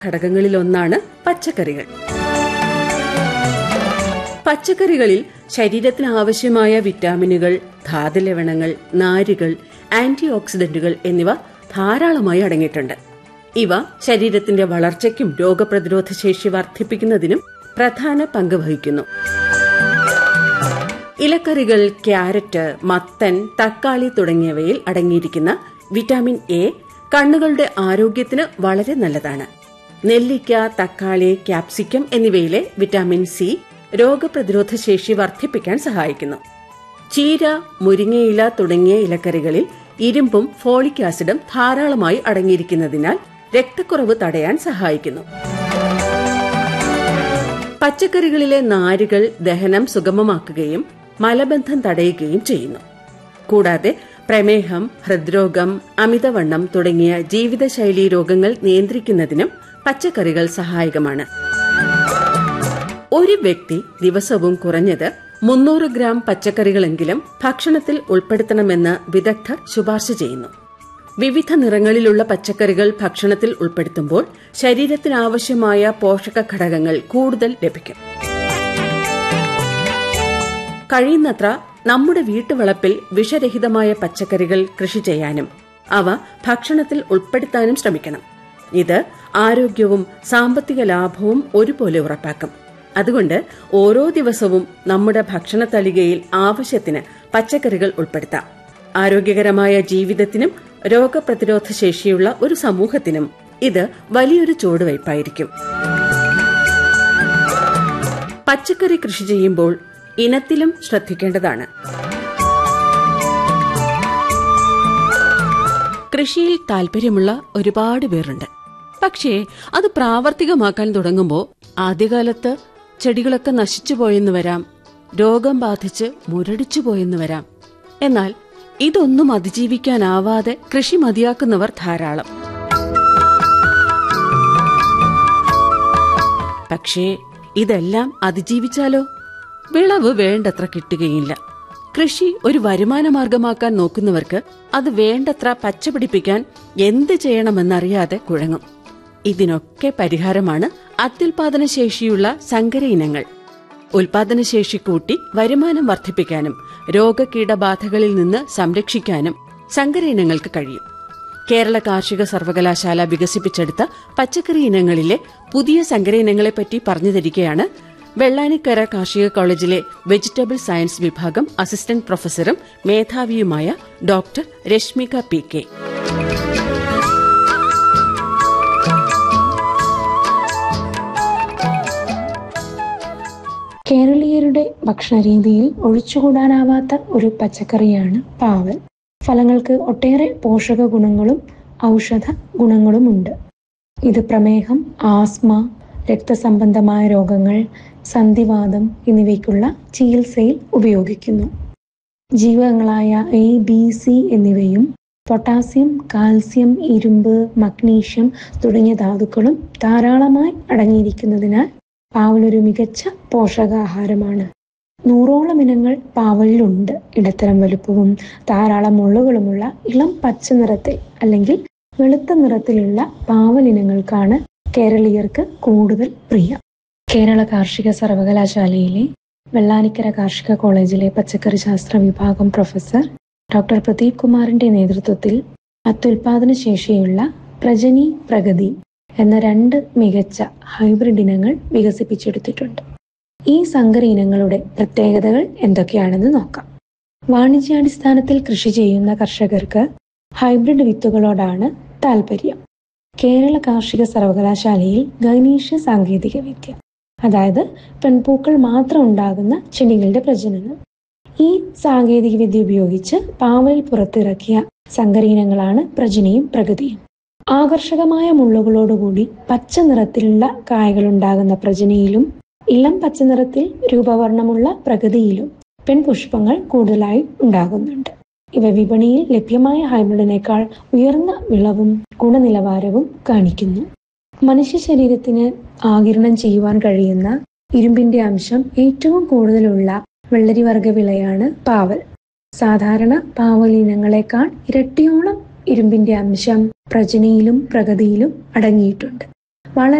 ഘടകങ്ങളിലൊന്നാണ് പച്ചക്കറികൾ പച്ചക്കറികളിൽ ശരീരത്തിന് ആവശ്യമായ വിറ്റാമിനുകൾ ധാതുലവണങ്ങൾ നാരുകൾ ആന്റി ഓക്സിഡന്റുകൾ എന്നിവ ധാരാളമായി അടങ്ങിയിട്ടുണ്ട് ഇവ ശരീരത്തിന്റെ വളർച്ചയ്ക്കും രോഗപ്രതിരോധ ശേഷി വർദ്ധിപ്പിക്കുന്നതിനും പ്രധാന പങ്ക് വഹിക്കുന്നു ഇലക്കറികൾ ക്യാരറ്റ് മത്തൻ തക്കാളി തുടങ്ങിയവയിൽ അടങ്ങിയിരിക്കുന്ന വിറ്റാമിൻ എ കണ്ണുകളുടെ ആരോഗ്യത്തിന് വളരെ നല്ലതാണ് നെല്ലിക്ക തക്കാളി ക്യാപ്സിക്കം എന്നിവയിലെ വിറ്റാമിൻ സി രോഗപ്രതിരോധ ശേഷി വർദ്ധിപ്പിക്കാൻ സഹായിക്കുന്നു ചീര മുരിങ്ങയില തുടങ്ങിയ ഇലക്കറികളിൽ ഇരുമ്പും ഫോളിക് ആസിഡും ധാരാളമായി അടങ്ങിയിരിക്കുന്നതിനാൽ രക്തക്കുറവ് തടയാൻ സഹായിക്കുന്നു പച്ചക്കറികളിലെ നാരുകൾ ദഹനം സുഗമമാക്കുകയും മലബന്ധം തടയുകയും ചെയ്യുന്നു കൂടാതെ പ്രമേഹം ഹൃദ്രോഗം അമിതവണ്ണം തുടങ്ങിയ ജീവിതശൈലീ രോഗങ്ങൾ നിയന്ത്രിക്കുന്നതിനും പച്ചക്കറികൾ സഹായകമാണ് ഒരു വ്യക്തി ദിവസവും കുറഞ്ഞത് മുന്നൂറ് ഗ്രാം പച്ചക്കറികളെങ്കിലും ഭക്ഷണത്തിൽ ഉൾപ്പെടുത്തണമെന്ന് വിദഗ്ധർ ശുപാർശ ചെയ്യുന്നു വിവിധ നിറങ്ങളിലുള്ള പച്ചക്കറികൾ ഭക്ഷണത്തിൽ ഉൾപ്പെടുത്തുമ്പോൾ ശരീരത്തിനാവശ്യമായ പോഷക ഘടകങ്ങൾ കൂടുതൽ ലഭിക്കും കഴിയുന്നത്ര നമ്മുടെ വീട്ടുവളപ്പിൽ വിഷരഹിതമായ പച്ചക്കറികൾ കൃഷി ചെയ്യാനും അവ ഭക്ഷണത്തിൽ ഉൾപ്പെടുത്താനും ശ്രമിക്കണം ഇത് ആരോഗ്യവും സാമ്പത്തിക ലാഭവും ഒരുപോലെ ഉറപ്പാക്കും അതുകൊണ്ട് ഓരോ ദിവസവും നമ്മുടെ ഭക്ഷണ തലികയിൽ ആവശ്യത്തിന് പച്ചക്കറികൾ ഉൾപ്പെടുത്താം ആരോഗ്യകരമായ ജീവിതത്തിനും രോഗപ്രതിരോധ ശേഷിയുള്ള ഒരു സമൂഹത്തിനും ഇത് വലിയൊരു ചുവടുവയ്പായിരിക്കും പച്ചക്കറി കൃഷി ചെയ്യുമ്പോൾ ഇനത്തിലും ശ്രദ്ധിക്കേണ്ടതാണ് കൃഷിയിൽ താല്പര്യമുള്ള ഒരുപാട് പേരുണ്ട് പക്ഷേ അത് പ്രാവർത്തികമാക്കാൻ തുടങ്ങുമ്പോൾ ആദ്യകാലത്ത് ചെടികളൊക്കെ നശിച്ചു പോയെന്ന് വരാം രോഗം ബാധിച്ച് മുരടിച്ചു പോയെന്ന് വരാം എന്നാൽ ഇതൊന്നും അതിജീവിക്കാനാവാതെ കൃഷി മതിയാക്കുന്നവർ ധാരാളം പക്ഷേ ഇതെല്ലാം അതിജീവിച്ചാലോ വിളവ് വേണ്ടത്ര കിട്ടുകയില്ല കൃഷി ഒരു വരുമാന മാർഗമാക്കാൻ നോക്കുന്നവർക്ക് അത് വേണ്ടത്ര പച്ചപിടിപ്പിക്കാൻ എന്ത് ചെയ്യണമെന്നറിയാതെ കുഴങ്ങും ഇതിനൊക്കെ പരിഹാരമാണ് അത്യുൽപാദന ശേഷിയുള്ള സങ്കര ഇനങ്ങൾ ഉൽപാദനശേഷി കൂട്ടി വരുമാനം വർദ്ധിപ്പിക്കാനും രോഗകീടബാധകളിൽ നിന്ന് സംരക്ഷിക്കാനും സങ്കര ഇനങ്ങൾക്ക് കഴിയും കേരള കാർഷിക സർവകലാശാല വികസിപ്പിച്ചെടുത്ത പച്ചക്കറി ഇനങ്ങളിലെ പുതിയ സങ്കര ഇനങ്ങളെപ്പറ്റി പറഞ്ഞു തരികയാണ് വെള്ളാനിക്കര കാർഷിക കോളേജിലെ വെജിറ്റബിൾ സയൻസ് വിഭാഗം അസിസ്റ്റന്റ് പ്രൊഫസറും മേധാവിയുമായ ഡോക്ടർ രശ്മിക പി കെ കേരളീയരുടെ ഭക്ഷണരീതിയിൽ ഒഴിച്ചുകൂടാനാവാത്ത ഒരു പച്ചക്കറിയാണ് പാവൽ ഫലങ്ങൾക്ക് ഒട്ടേറെ പോഷക ഗുണങ്ങളും ഔഷധ ഗുണങ്ങളുമുണ്ട് ഇത് പ്രമേഹം ആസ്മ രക്തസംബന്ധമായ രോഗങ്ങൾ സന്ധിവാദം എന്നിവയ്ക്കുള്ള ചികിത്സയിൽ ഉപയോഗിക്കുന്നു ജീവകങ്ങളായ എ ബി സി എന്നിവയും പൊട്ടാസ്യം കാൽസ്യം ഇരുമ്പ് മഗ്നീഷ്യം തുടങ്ങിയ ധാതുക്കളും ധാരാളമായി അടങ്ങിയിരിക്കുന്നതിനാൽ പാവൽ ഒരു മികച്ച പോഷകാഹാരമാണ് നൂറോളം ഇനങ്ങൾ പാവലിലുണ്ട് ഇടത്തരം വലുപ്പവും ധാരാളം മുള്ളുകളുമുള്ള ഇളം പച്ച നിറത്തിൽ അല്ലെങ്കിൽ വെളുത്ത നിറത്തിലുള്ള പാവൽ ഇനങ്ങൾക്കാണ് കേരളീയർക്ക് കൂടുതൽ പ്രിയം കേരള കാർഷിക സർവകലാശാലയിലെ വെള്ളാനിക്കര കാർഷിക കോളേജിലെ പച്ചക്കറി ശാസ്ത്ര വിഭാഗം പ്രൊഫസർ ഡോക്ടർ പ്രദീപ് കുമാറിന്റെ നേതൃത്വത്തിൽ അത്യുൽപാദന ശേഷിയുള്ള പ്രജനി പ്രഗതി എന്ന രണ്ട് മികച്ച ഹൈബ്രിഡ് ഇനങ്ങൾ വികസിപ്പിച്ചെടുത്തിട്ടുണ്ട് ഈ സങ്കര ഇനങ്ങളുടെ പ്രത്യേകതകൾ എന്തൊക്കെയാണെന്ന് നോക്കാം വാണിജ്യാടിസ്ഥാനത്തിൽ കൃഷി ചെയ്യുന്ന കർഷകർക്ക് ഹൈബ്രിഡ് വിത്തുകളോടാണ് താല്പര്യം കേരള കാർഷിക സർവകലാശാലയിൽ ഗൈനീഷ്യ സാങ്കേതിക വിദ്യ അതായത് പെൺപൂക്കൾ മാത്രം ഉണ്ടാകുന്ന ചെടികളുടെ പ്രജനനം ഈ സാങ്കേതിക വിദ്യ ഉപയോഗിച്ച് പാവലിൽ പുറത്തിറക്കിയ സങ്കരീനങ്ങളാണ് പ്രജനയും പ്രഗതിയും ആകർഷകമായ മുള്ളുകളോടുകൂടി പച്ച നിറത്തിലുള്ള കായകൾ ഉണ്ടാകുന്ന പ്രജനയിലും ഇളം പച്ച നിറത്തിൽ രൂപവർണ്ണമുള്ള പ്രഗതിയിലും പെൺപുഷ്പങ്ങൾ കൂടുതലായി ഉണ്ടാകുന്നുണ്ട് ഇവ വിപണിയിൽ ലഭ്യമായ ഹൈബ്രിഡിനേക്കാൾ ഉയർന്ന വിളവും ഗുണനിലവാരവും കാണിക്കുന്നു മനുഷ്യ ശരീരത്തിന് ആകിരണം ചെയ്യുവാൻ കഴിയുന്ന ഇരുമ്പിന്റെ അംശം ഏറ്റവും കൂടുതലുള്ള വെള്ളരിവർഗ വിളയാണ് പാവൽ സാധാരണ പാവൽ ഇനങ്ങളെക്കാൾ ഇരട്ടിയോളം ഇരുമ്പിന്റെ അംശം പ്രജനയിലും പ്രഗതിയിലും അടങ്ങിയിട്ടുണ്ട് വളരെ